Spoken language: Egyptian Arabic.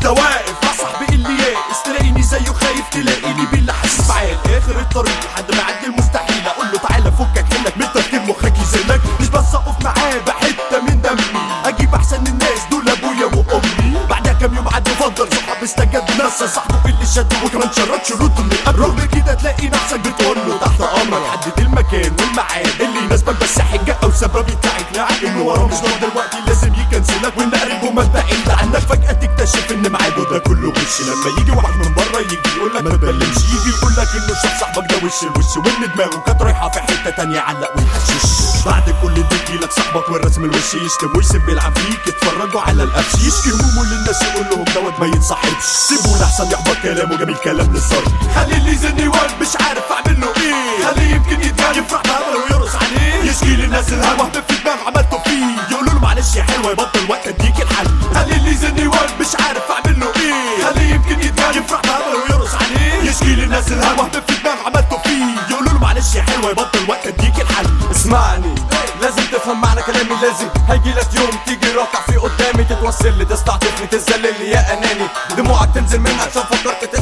انت واقف مع صاحبي اللي يائس تلاقيني زيه خايف تلاقيني بالله حاسس معاه لاخر الطريق لحد ما اعدي المستحيل اقول له تعالى فكك حلك من تفكير مخك يزلك مش بس اقف معاه بحته من دمي اجيب احسن الناس دول ابويا وامي بعدها كام يوم عدى فضل صحاب استجاب ناس صاحبه اللي شد وكمان شرط شروط اللي قبله رغم كده تلاقي نفسك بتقول له تحت امرك حدد المكان والميعاد اللي يناسبك بس حجه او سبب يقنعك انه وراه مش نور دلوقتي لازم يكنسلك وان قريب وما بعيد عنك فجاه تكتشف ان ميعاده ده كله وش لما يجي واحد من بره يجي يقول لك ما تبلمش يجي يقول لك انه شاف صاحبك ده وش الوش وان دماغه كانت رايحه في حته تانية علق ويحشش بعد كل ده يجي لك صاحبك والرسم الوش يشتم ويسب يلعب فيك يتفرجوا على القفش يشكي همومه للناس يقول لهم دوت ما يتصاحبش سيبوه لحسن يحبط كلامه جميل كلام للصرف خلي اللي يزني واد مش عارف اعمل له ايه خليه يمكن يتجاب يفرح بهبل ويرقص عليه يشكي للناس الهوا في دماغ عملته فيه يقولوا له معلش يا حلوه يبطل وقت اديك الحل خلي اللي يزني واد مش عارف اعمل له ايه خليه يمكن يتجاب يفرح بهبل ويرقص عليه يشكي للناس الهوا في دماغ عملته فيه يقولوا له معلش يا حلوه يبطل وقت اديك الحل اسمعني لازم تفهم معنى كلامي لازم هيجي لك يوم تيجي راكع في قدامي تتوسل لي تستعطفني تذللني يا اناني دموعك تنزل منها عشان فكرت